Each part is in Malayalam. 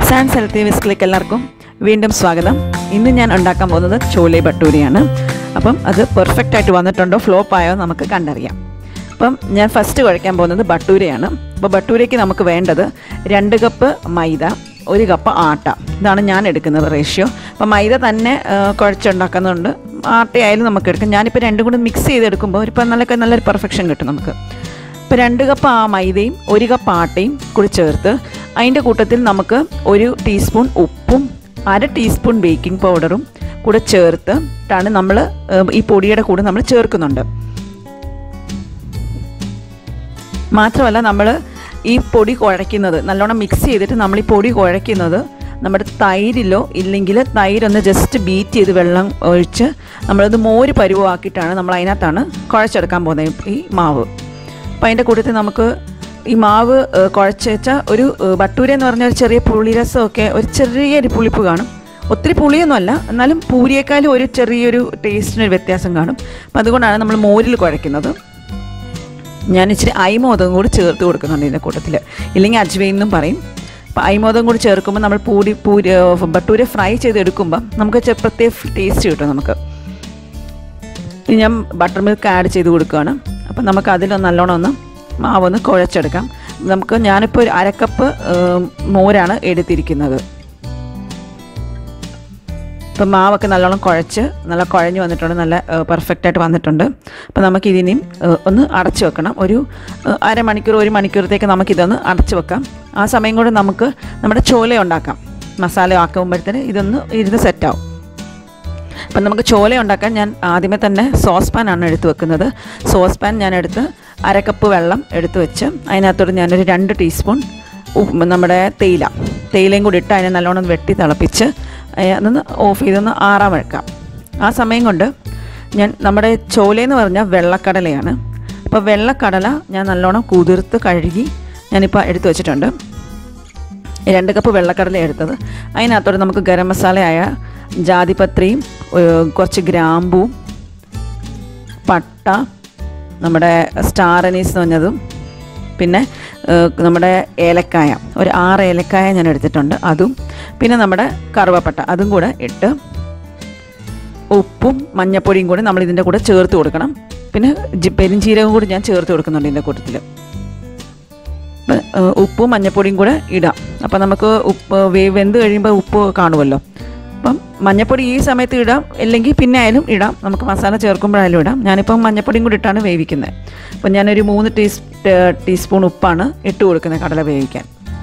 ടിപ്സ് ആൻഡ് ഹെൽത്തി വിസ്കിലേക്ക് എല്ലാവർക്കും വീണ്ടും സ്വാഗതം ഇന്ന് ഞാൻ ഉണ്ടാക്കാൻ പോകുന്നത് ചോലെ ഭട്ടൂരിയാണ് അപ്പം അത് പെർഫെക്റ്റ് ആയിട്ട് വന്നിട്ടുണ്ടോ ഫ്ലോപ്പ് ആയോ നമുക്ക് കണ്ടറിയാം അപ്പം ഞാൻ ഫസ്റ്റ് കുഴയ്ക്കാൻ പോകുന്നത് ഭട്ടൂരയാണ് അപ്പോൾ ഭട്ടൂരയ്ക്ക് നമുക്ക് വേണ്ടത് രണ്ട് കപ്പ് മൈദ ഒരു കപ്പ് ആട്ട ഇതാണ് ഞാൻ എടുക്കുന്നത് റേഷ്യോ അപ്പോൾ മൈദ തന്നെ ആ, കുഴച്ചുണ്ടാക്കുന്നുണ്ട് ആട്ടയായാലും നമുക്ക് എടുക്കാം ഞാനിപ്പോൾ രണ്ടും കൂടി മിക്സ് ചെയ്തെടുക്കുമ്പോൾ ഇപ്പം നല്ല നല്ലൊരു പെർഫെക്ഷൻ കിട്ടും നമുക്ക് ഇപ്പോൾ രണ്ട് കപ്പ് ആ മൈദയും ഒരു കപ്പ് ആട്ടയും കൂടി ചേർത്ത് അതിൻ്റെ കൂട്ടത്തിൽ നമുക്ക് ഒരു ടീസ്പൂൺ ഉപ്പും അര ടീസ്പൂൺ ബേക്കിംഗ് പൗഡറും കൂടെ ചേർത്തിട്ടാണ് നമ്മൾ ഈ പൊടിയുടെ കൂടെ നമ്മൾ ചേർക്കുന്നുണ്ട് മാത്രമല്ല നമ്മൾ ഈ പൊടി കുഴയ്ക്കുന്നത് നല്ലോണം മിക്സ് ചെയ്തിട്ട് നമ്മൾ ഈ പൊടി കുഴയ്ക്കുന്നത് നമ്മുടെ തൈരിലോ ഇല്ലെങ്കിൽ തൈരൊന്ന് ജസ്റ്റ് ബീറ്റ് ചെയ്ത് വെള്ളം ഒഴിച്ച് നമ്മളത് മോര് പരുവമാക്കിയിട്ടാണ് നമ്മൾ അതിനകത്താണ് കുഴച്ചെടുക്കാൻ പോകുന്നത് ഈ മാവ് അപ്പോൾ അതിൻ്റെ കൂട്ടത്തിൽ നമുക്ക് ഈ മാവ് ഏഹ്, കുഴച്ച് വെച്ചാൽ ഒരു ഏഹ്, ഭട്ടൂര എന്ന് പറഞ്ഞ ഒരു ചെറിയ പുളിരസമൊക്കെ ഒരു ചെറിയൊരു പുളിപ്പ് കാണും ഒത്തിരി പുളിയൊന്നുമല്ല എന്നാലും പൂരിയേക്കാളും ഒരു ചെറിയൊരു ടേസ്റ്റിനൊരു വ്യത്യാസം കാണും അപ്പോൾ അതുകൊണ്ടാണ് നമ്മൾ മോരിൽ കുഴയ്ക്കുന്നത് ഞാൻ ഇച്ചിരി അയിമോദകം കൂടി ചേർത്ത് കൊടുക്കുന്നുണ്ട് ഇതിൻ്റെ കൂട്ടത്തിൽ ഇല്ലെങ്കിൽ അജ്വൈൻ എന്നും പറയും അപ്പോൾ അയിമോദകം കൂടി ചേർക്കുമ്പോൾ നമ്മൾ പൂരി പൂരി ബട്ടൂര ഫ്രൈ ചെയ്തെടുക്കുമ്പോൾ നമുക്ക് ചെ- പ്രത്യേക ടേസ്റ്റ് കിട്ടും നമുക്ക് ഇനി ഞാൻ ബട്ടർ മിൽക്ക് ആഡ് ചെയ്ത് കൊടുക്കുകയാണ് അപ്പം നമുക്ക് അതിലൊന്ന് നല്ലോണം ഒന്ന് മാവൊന്ന് കുഴച്ചെടുക്കാം നമുക്ക് ഞാനിപ്പോൾ ഒരു അരക്കപ്പ് ഏം, മോരാണ് എടുത്തിരിക്കുന്നത് ഇപ്പം മാവൊക്കെ നല്ലോണം കുഴച്ച് നല്ല കുഴഞ്ഞ് വന്നിട്ടുണ്ട് നല്ല പെർഫെക്റ്റ് ആയിട്ട് വന്നിട്ടുണ്ട് അപ്പോൾ നമുക്ക് ഇതിനെയും ഏഹ്, ഒന്ന് അടച്ചു വെക്കണം ഒരു ഏഹ്, അരമണിക്കൂർ ഒരു മണിക്കൂറത്തേക്ക് നമുക്കിതൊന്ന് അടച്ചു വെക്കാം ആ സമയം കൊണ്ട് നമുക്ക് നമ്മുടെ ചോല ഉണ്ടാക്കാം മസാല ആക്കുമ്പോഴത്തേന് ഇതൊന്ന് ഇരുന്ന് സെറ്റാവും അപ്പം നമുക്ക് ചോല ഉണ്ടാക്കാൻ ഞാൻ ആദ്യമേ തന്നെ സോസ് പാനാണ് എടുത്ത് വെക്കുന്നത് സോസ് പാൻ ഞാൻ എടുത്ത് അരക്കപ്പ് വെള്ളം എടുത്ത് വെച്ച് അതിനകത്തോട്ട് ഞാനൊരു രണ്ട് ടീസ്പൂൺ ഉപ്പ് നമ്മുടെ തേയില തേയിലയും കൂടി ഇട്ട് അതിനെ നല്ലോണം വെട്ടി തിളപ്പിച്ച് അഹ് അതൊന്ന് ഓഫ് ചെയ്തൊന്ന് ആറാൻ വെക്കാം ആ സമയം കൊണ്ട് ഞാൻ നമ്മുടെ ചോലയെന്ന് പറഞ്ഞാൽ വെള്ളക്കടലയാണ് അപ്പോൾ വെള്ളക്കടല ഞാൻ നല്ലോണം കുതിർത്ത് കഴുകി ഞാനിപ്പോൾ എടുത്ത് വെച്ചിട്ടുണ്ട് ഈ രണ്ട് കപ്പ് വെള്ളക്കടല എടുത്തത് അതിനകത്തോട്ട് നമുക്ക് ഗരം മസാലയായ ജാതിപത്രിയും ഒരു കുറച്ച് ഗ്രാമ്പൂവും പട്ട നമ്മുടെ സ്റ്റാർ അനീസ് എന്ന് പറഞ്ഞതും പിന്നെ ഏഹ്, നമ്മുടെ ഏലക്കായ ഒരു ആറ് ഏലക്കായ ഞാൻ എടുത്തിട്ടുണ്ട് അതും പിന്നെ നമ്മുടെ കറുവപ്പട്ട അതും കൂടെ ഇട്ട് ഉപ്പും മഞ്ഞപ്പൊടിയും കൂടി നമ്മൾ ഇതിൻ്റെ കൂടെ ചേർത്ത് കൊടുക്കണം പിന്നെ ജി- പെരുംജീരകം കൂടി ഞാൻ ചേർത്ത് കൊടുക്കുന്നുണ്ട് ഇതിൻ്റെ കൂട്ടത്തിൽ ഇപ്പം, ഏഹ്, ഉപ്പും മഞ്ഞപ്പൊടിയും കൂടെ ഇടാം അപ്പം നമുക്ക് ഉപ്പ് വേ- വെന്ത് കഴിയുമ്പോൾ ഉപ്പ് കാണുമല്ലോ അപ്പം മഞ്ഞപ്പൊടി ഈ സമയത്ത് ഇടാം അല്ലെങ്കിൽ പിന്നെ ആയാലും ഇടാം നമുക്ക് മസാല ചേർക്കുമ്പോഴായാലും ഇടാം ഞാനിപ്പം മഞ്ഞപ്പൊടിയും കൂടി ഇട്ടാണ് വേവിക്കുന്നത് അപ്പം ഞാനൊരു മൂന്ന് ടീസ് ടേ- ടീസ്പൂൺ ഉപ്പാണ് ഇട്ട് കൊടുക്കുന്നത് കടല വേവിക്കാൻ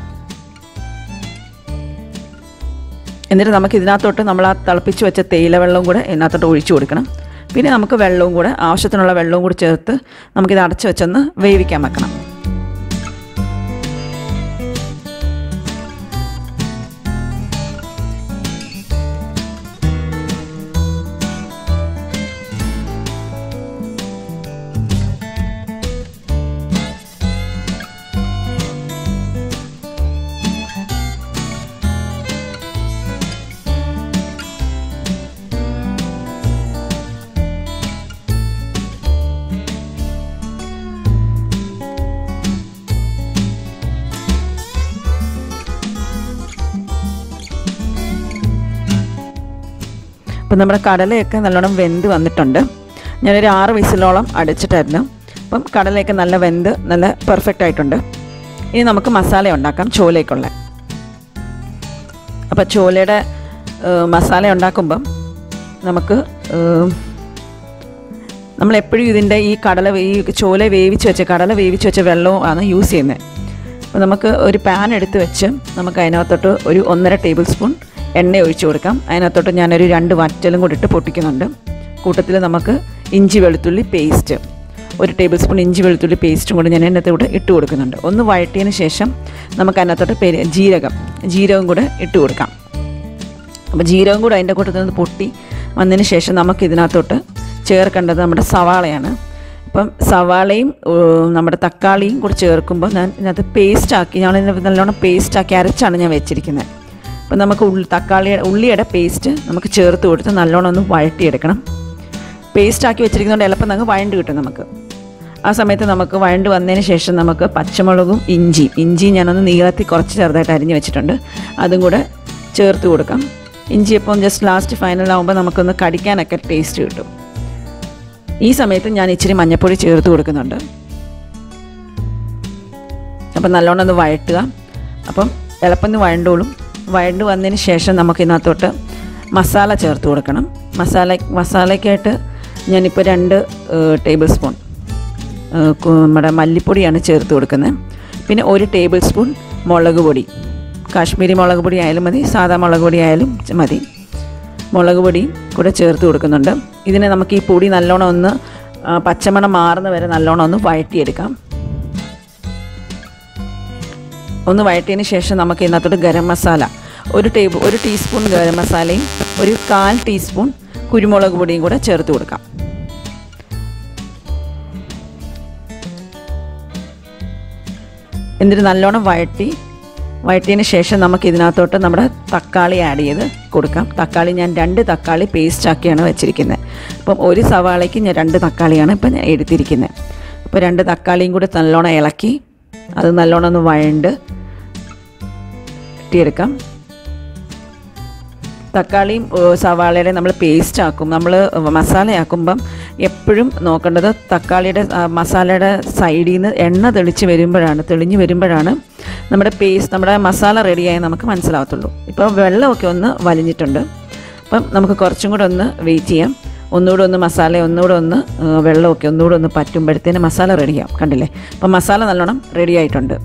എന്നിട്ട് നമുക്ക് ഇതിനകത്തോട്ട് നമ്മൾ ആ തിളപ്പിച്ച് വെച്ച തേയില വെള്ളവും കൂടെ ഇതിനകത്തോട്ട് ഒഴിച്ചു കൊടുക്കണം പിന്നെ നമുക്ക് വെള്ളവും കൂടെ ആവശ്യത്തിനുള്ള വെള്ളവും കൂടി ചേർത്ത് നമുക്കിത് അടച്ചു വെച്ചൊന്ന് വേവിക്കാൻ വെക്കണം അപ്പം നമ്മുടെ കടലയൊക്കെ നല്ലോണം വെന്ത് വന്നിട്ടുണ്ട് ഞാനൊരു ആറ് വിസിലോളം അടിച്ചിട്ടായിരുന്നു അപ്പം കടലയൊക്കെ നല്ല വെന്ത് നല്ല പെർഫെക്റ്റ് ആയിട്ടുണ്ട് ഇനി നമുക്ക് മസാല ഉണ്ടാക്കാം ചോലയ്ക്കുള്ള അപ്പോൾ ചോലയുടെ ഏഹ്, മസാല ഉണ്ടാക്കുമ്പം നമുക്ക് ഏഹ്, നമ്മളെപ്പോഴും ഇതിൻ്റെ ഈ കടല വേ- ഈ ചോല വേവിച്ച് വെച്ച കടല വേവിച്ച് വെച്ച വെള്ളമാണ് യൂസ് ചെയ്യുന്നത് അപ്പോൾ നമുക്ക് ഒരു പാൻ എടുത്ത് വെച്ച് നമുക്ക് അതിനകത്തോട്ട് ഒരു ഒന്നര ടേബിൾ സ്പൂൺ എണ്ണ ഒഴിച്ച് കൊടുക്കാം അതിനകത്തോട്ട് ഞാനൊരു രണ്ട് വറ്റലും കൂടി ഇട്ട് പൊട്ടിക്കുന്നുണ്ട് കൂട്ടത്തിൽ നമുക്ക് ഇഞ്ചി വെളുത്തുള്ളി പേസ്റ്റ് ഒരു ടേബിൾ സ്പൂൺ ഇഞ്ചി വെളുത്തുള്ളി പേസ്റ്റും കൂടി ഞാൻ അതിനകത്തോട്ട് ഇട്ട് കൊടുക്കുന്നുണ്ട് ഒന്ന് വഴറ്റിയതിന് ശേഷം നമുക്ക് അതിനകത്തോട്ട് പെരി ജീരകം ജീരകം കൂടെ ഇട്ട് കൊടുക്കാം അപ്പോൾ ജീരകം കൂടെ അതിൻ്റെ കൂട്ടത്തിൽ നിന്ന് പൊട്ടി വന്നതിന് ശേഷം നമുക്ക് ഇതിനകത്തോട്ട് ചേർക്കേണ്ടത് നമ്മുടെ സവാളയാണ് അപ്പം സവാളയും ഏഹ്, നമ്മുടെ തക്കാളിയും കൂടി ചേർക്കുമ്പോൾ ഞാൻ ഇതിനകത്ത് പേസ്റ്റാക്കി ഞാൻ ഇതിനകത്ത് നല്ലോണം പേസ്റ്റാക്കി അരച്ചാണ് ഞാൻ വെച്ചിരിക്കുന്നത് അപ്പം നമുക്ക് ഉള്ളി തക്കാളിയുടെ ഉള്ളിയുടെ പേസ്റ്റ് നമുക്ക് ചേർത്ത് കൊടുത്ത് നല്ലോണം ഒന്ന് വഴറ്റിയെടുക്കണം പേസ്റ്റാക്കി വെച്ചിരിക്കുന്നതുകൊണ്ട് എളുപ്പം നമുക്ക് വഴണ്ട് കിട്ടും നമുക്ക് ആ സമയത്ത് നമുക്ക് വഴണ്ട് വന്നതിന് ശേഷം നമുക്ക് പച്ചമുളകും ഇഞ്ചിയും ഇഞ്ചി ഞാനൊന്ന് നീളത്തിൽ കുറച്ച് ചെറുതായിട്ട് അരിഞ്ഞ് വെച്ചിട്ടുണ്ട് അതും കൂടെ ചേർത്ത് കൊടുക്കാം ഇഞ്ചി ഇപ്പം ജസ്റ്റ് ലാസ്റ്റ് ഫൈനലാകുമ്പോൾ നമുക്കൊന്ന് കടിക്കാനൊക്കെ ടേസ്റ്റ് കിട്ടും ഈ സമയത്ത് ഞാൻ ഇച്ചിരി മഞ്ഞൾപ്പൊടി ചേർത്ത് കൊടുക്കുന്നുണ്ട് അപ്പം നല്ലോണം ഒന്ന് വഴട്ടുക അപ്പം എളുപ്പം വഴണ്ടോളും വഴണ്ട് വന്നതിന് ശേഷം നമുക്ക് ഇതിനകത്തോട്ട് മസാല ചേർത്ത് കൊടുക്കണം മസാല മസാലയ്ക്കായിട്ട് ഞാനിപ്പോൾ രണ്ട് ടേബിൾ സ്പൂൺ ഏഹ്, കു- നമ്മുടെ മല്ലിപ്പൊടിയാണ് ചേർത്ത് കൊടുക്കുന്നത് പിന്നെ ഒരു ടേബിൾ സ്പൂൺ മുളക് പൊടി കാശ്മീരി മുളക് പൊടി ആയാലും മതി സാധാ മുളക് പൊടി ആയാലും ച- മതി മുളക് പൊടിയും കൂടെ ചേർത്ത് കൊടുക്കുന്നുണ്ട് ഇതിനെ നമുക്ക് ഈ പൊടി നല്ലോണം ഒന്ന് ആ, പച്ചമണം മാറുന്ന വരെ നല്ലോണം ഒന്ന് വഴറ്റിയെടുക്കാം ഒന്ന് വഴറ്റിയതിന് ശേഷം നമുക്ക് ഇതിനകത്തോട്ട് ഗരം മസാല ഒരു ടേബിൾ ഒരു ടീസ്പൂൺ ഗരം മസാലയും ഒരു കാൽ ടീസ്പൂൺ കുരുമുളക് പൊടിയും കൂടെ ചേർത്ത് കൊടുക്കാം എന്നിട്ട് നല്ലോണം വഴറ്റി വഴറ്റിയതിന് ശേഷം നമുക്ക് ഇതിനകത്തോട്ട് നമ്മുടെ തക്കാളി ആഡ് ചെയ്ത് കൊടുക്കാം തക്കാളി ഞാൻ രണ്ട് തക്കാളി പേസ്റ്റ് ആക്കിയാണ് വെച്ചിരിക്കുന്നത് അപ്പം ഒരു സവാളയ്ക്ക് ഞാൻ രണ്ട് തക്കാളിയാണ് ഇപ്പം ഞാൻ എടുത്തിരിക്കുന്നത് അപ്പോൾ രണ്ട് തക്കാളിയും കൂടി നല്ലോണം ഇളക്കി അത് നല്ലോണം ഒന്ന് വഴണ്ട് ഇട്ടിയെടുക്കാം തക്കാളിയും ഏഹ്, സവാളയുടെ നമ്മൾ പേസ്റ്റ് ആക്കും നമ്മൾ മസാലയാക്കുമ്പം എപ്പോഴും നോക്കേണ്ടത് തക്കാളിയുടെ ആ, മസാലയുടെ സൈഡിൽ നിന്ന് എണ്ണ തെളിച്ച് വരുമ്പോഴാണ് തെളിഞ്ഞ് വരുമ്പോഴാണ് നമ്മുടെ പേസ്റ്റ് നമ്മുടെ മസാല റെഡിയായി നമുക്ക് മനസ്സിലാവത്തുള്ളൂ ഇപ്പോൾ വെള്ളമൊക്കെ ഒന്ന് വലിഞ്ഞിട്ടുണ്ട് അപ്പം നമുക്ക് കുറച്ചും കൂടെ ഒന്ന് വെയിറ്റ് ചെയ്യാം ഒന്നുകൂടെ ഒന്ന് മസാല ഒന്നുകൂടെ ഒന്ന് ഏഹ്, വെള്ളമൊക്കെ ഒന്നുകൂടെ ഒന്ന് പറ്റുമ്പോഴത്തേന് മസാല റെഡിയാവും കണ്ടില്ലേ അപ്പം മസാല നല്ലോണം റെഡി ആയിട്ടുണ്ട്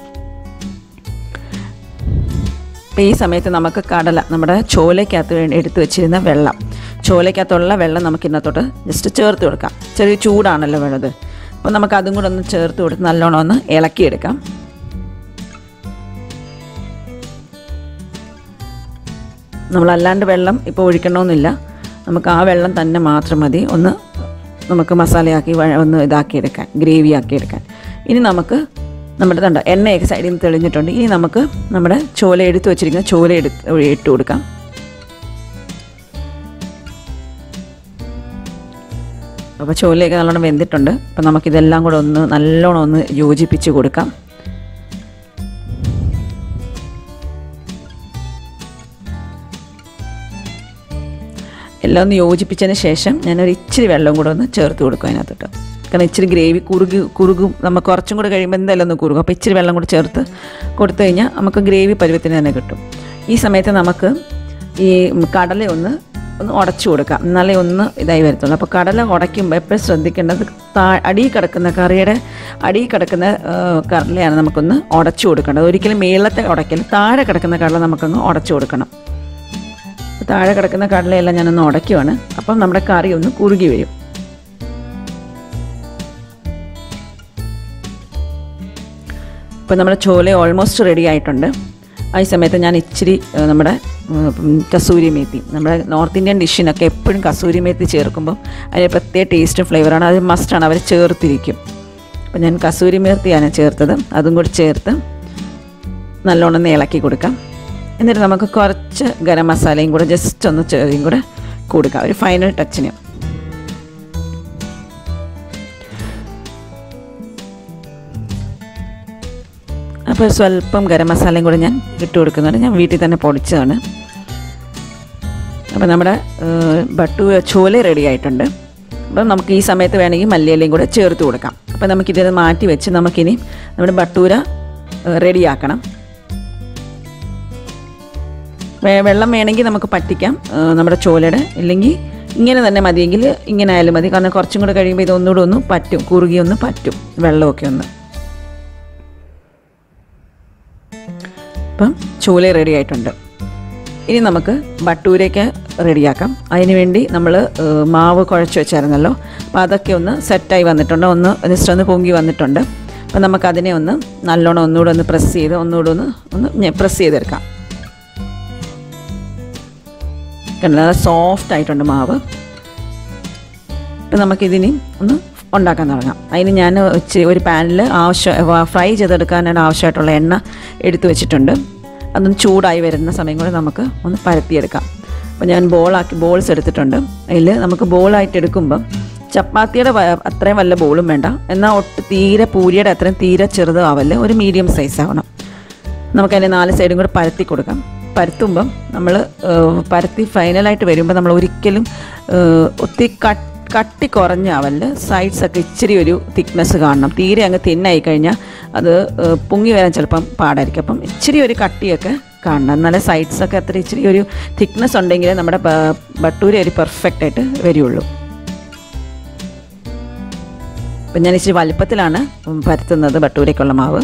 അപ്പോൾ ഈ സമയത്ത് നമുക്ക് കടല നമ്മുടെ ചോലയ്ക്കകത്ത് വേണ്ടി എടുത്ത് വെച്ചിരുന്ന വെള്ളം ചോലയ്ക്കകത്തുള്ള വെള്ളം നമുക്ക് ഇന്നത്തോട്ട് ജസ്റ്റ് ചേർത്ത് കൊടുക്കാം ചെറിയ ചൂടാണല്ലോ വേണ്ടത് അപ്പോൾ നമുക്ക് അതും കൂടെ ഒന്ന് ചേർത്ത് കൊടുത്ത് നല്ലോണം ഒന്ന് ഇളക്കിയെടുക്കാം നമ്മളല്ലാണ്ട് വെള്ളം ഇപ്പോൾ ഒഴിക്കണമെന്നില്ല നമുക്ക് ആ വെള്ളം തന്നെ മാത്രം മതി ഒന്ന് നമുക്ക് മസാലയാക്കി വഴ- ഒന്ന് ഇതാക്കിയെടുക്കാൻ ഗ്രേവി ആക്കിയെടുക്കാൻ ഇനി നമുക്ക് നമ്മുടെ തണ്ട എണ്ണയൊക്കെ സൈഡിൽ നിന്ന് തെളിഞ്ഞിട്ടുണ്ട് ഇനി നമുക്ക് നമ്മുടെ ചോല എടുത്ത് വെച്ചിരിക്കുന്ന ചോല എടുത്ത് ഇട്ട് കൊടുക്കാം അപ്പോൾ ചോലയൊക്കെ നല്ലോണം വെന്തിട്ടുണ്ട് അപ്പോൾ നമുക്കിതെല്ലാം കൂടെ ഒന്ന് നല്ലോണം ഒന്ന് യോജിപ്പിച്ച് കൊടുക്കാം എല്ലാം ഒന്ന് യോജിപ്പിച്ചതിന് ശേഷം ഞാനൊരു ഇച്ചിരി വെള്ളം കൂടെ ഒന്ന് ചേർത്ത് കൊടുക്കും അതിനകത്തോട്ട് കാരണം ഇച്ചിരി ഗ്രേവി കുറുകി കുറുകും നമുക്ക് കുറച്ചും കൂടെ കഴിയുമ്പോൾ എന്തായാലും ഒന്ന് കുറുകും അപ്പോൾ ഇച്ചിരി വെള്ളം കൂടി ചേർത്ത് കൊടുത്തു കഴിഞ്ഞാൽ നമുക്ക് ഗ്രേവി പരുവത്തിന് തന്നെ കിട്ടും ഈ സമയത്ത് നമുക്ക് ഈ കടല ഒന്ന് ഒന്ന് ഉടച്ചു കൊടുക്കാം എന്നാലേ ഒന്ന് ഇതായി വരത്തുള്ളൂ അപ്പോൾ കടല ഉടയ്ക്കുമ്പോൾ എപ്പോഴും ശ്രദ്ധിക്കേണ്ടത് താ അടിയിൽ കിടക്കുന്ന കറിയുടെ അടിയിൽ കിടക്കുന്ന ആ, കടലയാണ് നമുക്കൊന്ന് ഉടച്ചു കൊടുക്കേണ്ടത് ഒരിക്കലും മേളത്തെ ഉടയ്ക്കൽ താഴെ കിടക്കുന്ന കടല നമുക്കൊന്ന് ഉടച്ചു കൊടുക്കണം അപ്പോൾ താഴെ കിടക്കുന്ന കടലയെല്ലാം ഞാനൊന്ന് ഉടയ്ക്കുവാണ് അപ്പം നമ്മുടെ കറി ഒന്ന് കുറുകി വരും ഇപ്പോൾ നമ്മുടെ ചോല ഓൾമോസ്റ്റ് റെഡി ആയിട്ടുണ്ട് ആ ഈ സമയത്ത് ഞാൻ ഇച്ചിരി ഏ, നമ്മുടെ ഉം, കസൂരി മേത്തി നമ്മുടെ നോർത്ത് ഇന്ത്യൻ ഡിഷിനൊക്കെ എപ്പോഴും കസൂരി മേത്തി ചേർക്കുമ്പോൾ അതിന് പ്രത്യേക ടേസ്റ്റ് ഫ്ലേവറാണ് അത് മസ്റ്റാണ് അവർ ചേർത്തിരിക്കും അപ്പോൾ ഞാൻ കസൂരി മേത്തിയാണ് ചേർത്തത് അതും കൂടി ചേർത്ത് നല്ലോണം ഒന്ന് ഇളക്കി കൊടുക്കാം എന്നിട്ട് നമുക്ക് കുറച്ച് ഗരം മസാലയും കൂടെ ജസ്റ്റ് ഒന്ന് ചെറിയും കൂടെ കൊടുക്കാം ഒരു ഫൈനൽ ടച്ചിന് അപ്പോൾ സ്വല്പം ഗരം മസാലയും കൂടെ ഞാൻ ഇട്ട് കൊടുക്കുന്നുണ്ട് ഞാൻ വീട്ടിൽ തന്നെ പൊടിച്ചതാണ് അപ്പോൾ നമ്മുടെ ഏഹ്, ബട്ടു ചോല റെഡി ആയിട്ടുണ്ട് അപ്പം നമുക്ക് ഈ സമയത്ത് വേണമെങ്കിൽ മല്ലിയിലയും കൂടെ ചേർത്ത് കൊടുക്കാം അപ്പോൾ നമുക്കിത് മാറ്റി വെച്ച് നമുക്കിനി നമ്മുടെ ബട്ടൂര ഏഹ്, റെഡിയാക്കണം വെ- വെള്ളം വേണമെങ്കിൽ നമുക്ക് പറ്റിക്കാം ഏഹ്, നമ്മുടെ ചോലയുടെ ഇല്ലെങ്കിൽ ഇങ്ങനെ തന്നെ മതിയെങ്കിൽ ഇങ്ങനെ ആയാലും മതി കാരണം കുറച്ചും കൂടെ കഴിയുമ്പോൾ ഇതൊന്നുകൂടെ ഒന്ന് പറ്റും കുറുകി ഒന്ന് പറ്റും വെള്ളമൊക്കെ ഒന്ന് അപ്പം ചോല റെഡി ആയിട്ടുണ്ട് ഇനി നമുക്ക് ബട്ടൂരയ്ക്ക് റെഡിയാക്കാം അതിന് വേണ്ടി നമ്മൾ മാവ് കുഴച്ച് വെച്ചായിരുന്നല്ലോ അപ്പോൾ അതൊക്കെ ഒന്ന് സെറ്റായി വന്നിട്ടുണ്ട് ഒന്ന് ജസ്റ്റ് ഒന്ന് പൊങ്ങി വന്നിട്ടുണ്ട് അപ്പം നമുക്കതിനെ ഒന്ന് നല്ലോണം ഒന്നുകൂടെ ഒന്ന് പ്രസ് ചെയ്ത് ഒന്നുകൂടെ ഒന്ന് ഒന്ന് പ്രസ് ചെയ്തെടുക്കാം കണ്ടോ നല്ല സോഫ്റ്റ് ആയിട്ടുണ്ട് മാവ് ഇപ്പം നമുക്കിതിനി ഒന്ന് ഉണ്ടാക്കാൻ തുടങ്ങാം അതിന് ഞാൻ ഇച്ചിരി ഒരു പാനിൽ ആവശ്യം ഫ്രൈ ചെയ്തെടുക്കാനാണ് ആവശ്യമായിട്ടുള്ള എണ്ണ എടുത്തു വെച്ചിട്ടുണ്ട് അതൊന്ന് ചൂടായി വരുന്ന സമയം കൂടെ നമുക്ക് ഒന്ന് പരത്തിയെടുക്കാം അപ്പോൾ ഞാൻ ബോളാക്കി ബോൾസ് എടുത്തിട്ടുണ്ട് അതിൽ നമുക്ക് ബോളായിട്ട് എടുക്കുമ്പം ചപ്പാത്തിയുടെ വ- അത്രയും വല്ല ബോളും വേണ്ട എന്നാൽ ഒട്ട് തീരെ പൂരിയുടെ അത്രയും തീരെ ചെറുതും ആവല്ല ഒരു മീഡിയം സൈസ് ആവണം നമുക്കതിൻ്റെ നാല് സൈഡും കൂടെ പരത്തി കൊടുക്കാം പരത്തുമ്പം നമ്മൾ പരത്തി ഫൈനലായിട്ട് വരുമ്പോൾ നമ്മൾ ഒരിക്കലും ഏഹ്, ഒത്തിരി കട്ട് കട്ടി കുറഞ്ഞാവല്ല് സൈഡ്സ് ഒക്കെ ഇച്ചിരി ഒരു തിക്നെസ് കാണണം തീരെ അങ്ങ് തിന്നായി കഴിഞ്ഞാൽ അത് ഏഹ്, പൊങ്ങി വരാൻ ചിലപ്പം പാടായിരിക്കും അപ്പം ഇച്ചിരി ഒരു കട്ടിയൊക്കെ കാണണം എന്നാലേ സൈഡ്സ് ഒക്കെ അത്ര ഇച്ചിരി ഒരു തിക്നെസ് ഉണ്ടെങ്കിലേ നമ്മുടെ ബ- ബട്ടൂര ഒരു പെർഫെക്റ്റ് ആയിട്ട് വരികയുള്ളൂ അപ്പം ഞാൻ ഇച്ചിരി വലുപ്പത്തിലാണ് പരത്തുന്നത് ബട്ടൂരയ്ക്കുള്ള മാവ്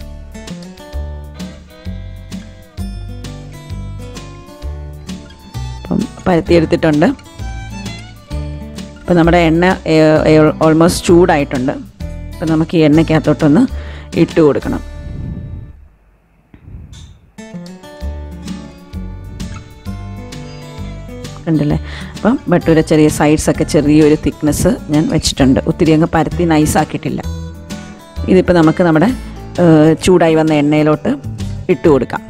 അപ്പം പരത്തിയെടുത്തിട്ടുണ്ട് അപ്പം നമ്മുടെ എണ്ണ ഓൾമോസ്റ്റ് ചൂടായിട്ടുണ്ട് അപ്പം നമുക്ക് ഈ എണ്ണയ്ക്കകത്തോട്ടൊന്ന് ഇട്ട് കൊടുക്കണം കണ്ടില്ലേ അപ്പം ബട്ടൂര ചെറിയ സൈഡ്സൊക്കെ ചെറിയൊരു തിക്നെസ് ഞാൻ വെച്ചിട്ടുണ്ട് ഒത്തിരി അങ്ങ് പരത്തി നൈസാക്കിയിട്ടില്ല ഇതിപ്പോൾ നമുക്ക് നമ്മുടെ ഏഹ്, ചൂടായി വന്ന എണ്ണയിലോട്ട് ഇട്ട് കൊടുക്കാം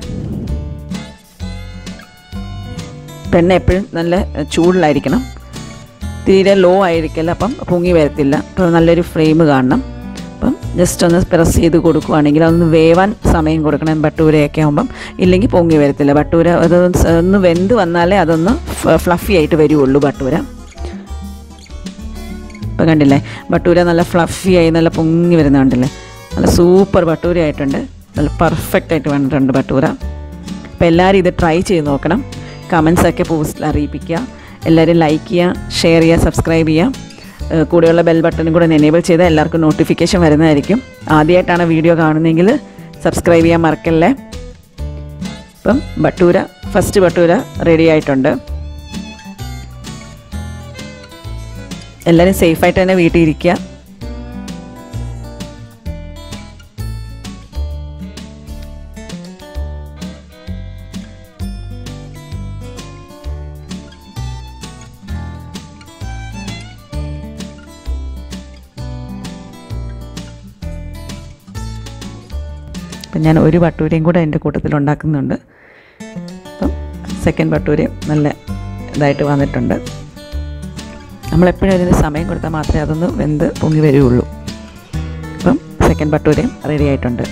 ഇപ്പം എണ്ണ എപ്പോഴും നല്ല ചൂടിലായിരിക്കണം തീരെ ലോ ആയിരിക്കില്ല അപ്പം പൊങ്ങി വരത്തില്ല അപ്പോൾ നല്ലൊരു ഫ്ലെയിം കാണണം അപ്പം ജസ്റ്റ് ഒന്ന് പ്രസ് ചെയ്ത് കൊടുക്കുവാണെങ്കിൽ അതൊന്ന് വേവാൻ സമയം കൊടുക്കണം ബട്ടൂരയൊക്കെ ആകുമ്പം ഇല്ലെങ്കിൽ പൊങ്ങി വരത്തില്ല ബട്ടൂര അത് ഒന്ന് വെന്ത് വന്നാലേ അതൊന്ന് ഫ്ലഫി ആയിട്ട് വരുള്ളൂ ബട്ടൂര ഇപ്പം കണ്ടില്ലേ ബട്ടൂര നല്ല ഫ്ലഫി ആയി നല്ല പൊങ്ങി വരുന്ന കണ്ടില്ലേ നല്ല സൂപ്പർ ബട്ടൂര ആയിട്ടുണ്ട് നല്ല പെർഫെക്റ്റ് ആയിട്ട് വന്നിട്ടുണ്ട് ബട്ടൂര അപ്പോൾ എല്ലാവരും ഇത് ട്രൈ ചെയ്ത് നോക്കണം കമൻസ് ഒക്കെ പോസ്റ്റിൽ അറിയിപ്പിക്കുക എല്ലാവരും ലൈക്ക് ചെയ്യുക ഷെയർ ചെയ്യുക സബ്സ്ക്രൈബ് ചെയ്യുക ഏഹ് കൂടെയുള്ള ബെൽ ബട്ടണും കൂടെ എനേബിൾ ചെയ്താൽ എല്ലാവർക്കും നോട്ടിഫിക്കേഷൻ വരുന്നതായിരിക്കും ആദ്യമായിട്ടാണ് വീഡിയോ കാണുന്നതെങ്കിൽ സബ്സ്ക്രൈബ് ചെയ്യാൻ മറക്കല്ലേ ഇപ്പം ബട്ടൂര ഫസ്റ്റ് ബട്ടൂര റെഡി ആയിട്ടുണ്ട് എല്ലാവരും സേഫായിട്ട് തന്നെ വീട്ടിൽ ഇരിക്കുക അപ്പം ഞാൻ ഒരു ബട്ടൂരയും കൂടെ എൻ്റെ കൂട്ടത്തിൽ ഉണ്ടാക്കുന്നുണ്ട് അപ്പം സെക്കൻഡ് ബട്ടൂരയും നല്ല ഇതായിട്ട് വന്നിട്ടുണ്ട് നമ്മളെപ്പോഴും അതിന് സമയം കൊടുത്താൽ മാത്രമേ അതൊന്ന് വെന്ത് പൊങ്ങി വരികയുള്ളൂ അപ്പം സെക്കൻഡ് ബട്ടൂരയും റെഡി ആയിട്ടുണ്ട്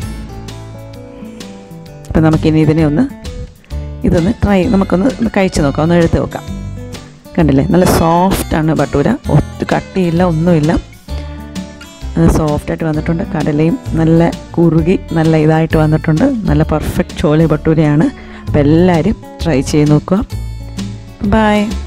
അപ്പം നമുക്കിനി ഇതിനെ ഒന്ന് ഇതൊന്ന് ട്രൈ നമുക്കൊന്ന് ഒന്ന് കഴിച്ച് നോക്കാം ഒന്ന് എടുത്ത് നോക്കാം കണ്ടില്ലേ നല്ല സോഫ്റ്റാണ് ബട്ടൂര ഒത്തിരി കട്ടിയില്ല ഒന്നുമില്ല അത് സോഫ്റ്റായിട്ട് വന്നിട്ടുണ്ട് കടലയും നല്ല കുറുകി നല്ല ഇതായിട്ട് വന്നിട്ടുണ്ട് നല്ല പെർഫെക്റ്റ് ചോലെ ഭട്ടൂരയാണ് അപ്പോൾ എല്ലാവരും ട്രൈ ചെയ്ത് നോക്കുക ബൈ